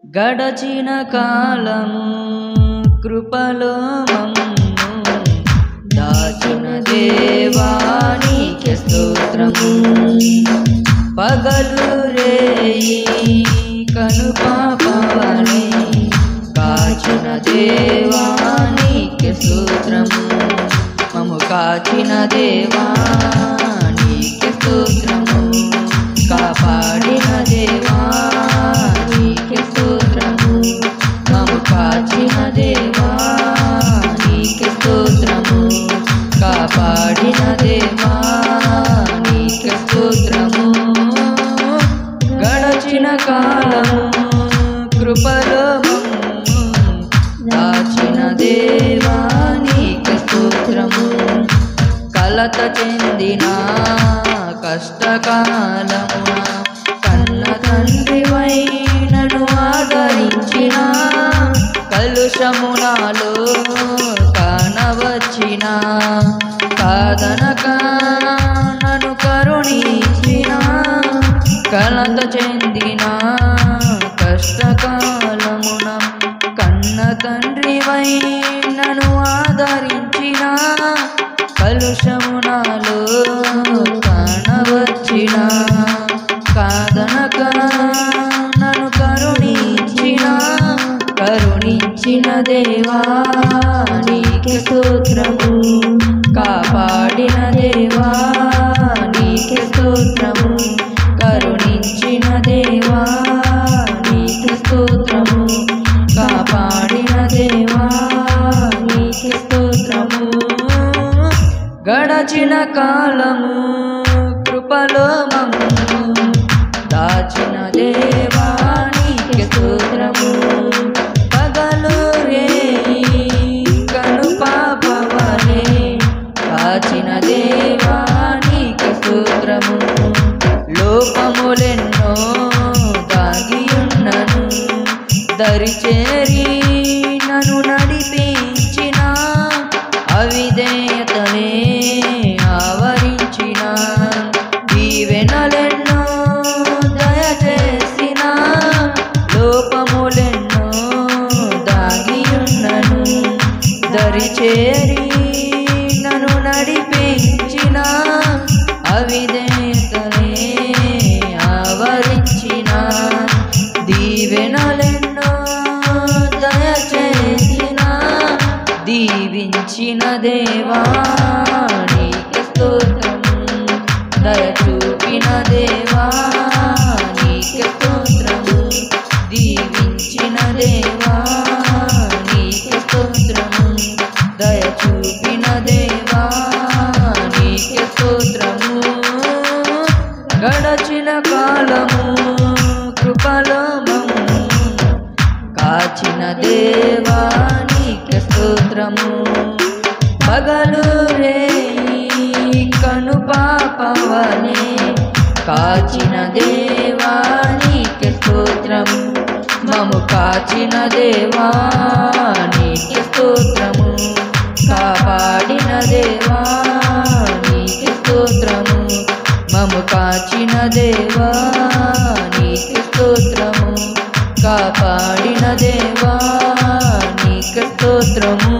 గడచిన కాలము కృపలో మమ్ము దాచిన దేవానికి స్తోత్రము పగలు రేయి కనుపాపవని కాచిన దేవానికి స్తోత్రము మము కాచిన దేవానికి స్తోత్రము కాపాడిన దేవానికి స్తోత్రము మము కాచిన దేవానికి స్తోత్రము కాపాడిన దేవానికి స్తోత్రము గడచిన కాలము కృపలో మమ్ము దాచిన దేవానికి స్తోత్రము కలత చెందిన కష్టకాలమున కన్న తండ్రివై నన్ను ఆదరించిన కలుషమునాలో కానవచ్చిన కాదనక నన్ను కరుణించిన కలత చెందిన కష్టకాలమున కన్న తండ్రివై నన్ను ఆదరించిన కలుషమునాలో కానవచ్చిన కాదనక నన్ను కరుణించిన కరుణించిన దేవా నీకే స్తోత్రము కాపాడిన దేవా నీకే స్తోత్రము కరుణించిన దేవా నీకే స్తోత్రము కాపాడిన దేవా నీకే స్తోత్రము గడచిన కాలము కృపలో మమ్ము దాచిన దేవా నీకే స్తోత్రము పగలు రేయి కను పాపవలే కాచిన దేవా నీకే స్తోత్రము లోపములెన్నో దాగియున్నను దరిచేరి నన్ను నడిపించిన అవిధేయతనే ఆవరించిన దీవెనలెన్నో దయచేసిన లోపములెన్నో దాగియున్నను దరిచేరి నన్ను నడిపించిన అవిధేయతనే ఆవరించిన దీవెనలెన్నో దయచేసిన దీవించిన దేవా నీకే స్తోత్రము దయ చూపిన దేవా నీకే స్తోత్రము దీవించిన దేవా నీకే స్తోత్రము దయ చూపిన దేవా నీకే స్తోత్రము గడచిన కాలము కృపలో మమ్ము కాచిన దేవా నీకే స్తోత్రము పగలు రేయి కను పాపవనే కాచిన దేవా నీకే స్తోత్రము మము కాచిన దేవా నీకే స్తోత్రము కాపాడిన దేవా నీకే స్తోత్రము మము కాచిన దేవా నీకే స్తోత్రము కాపాడిన దేవా నీకే స్తోత్రము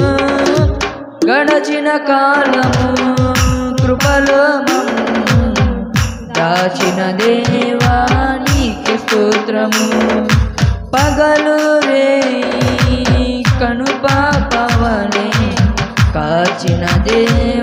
గడచిన కాలము కృపలో మమ్ము దాచిన దేవా నీకే స్తోత్రము పగలు రేయి కను పాపవలే కాచిన దేవా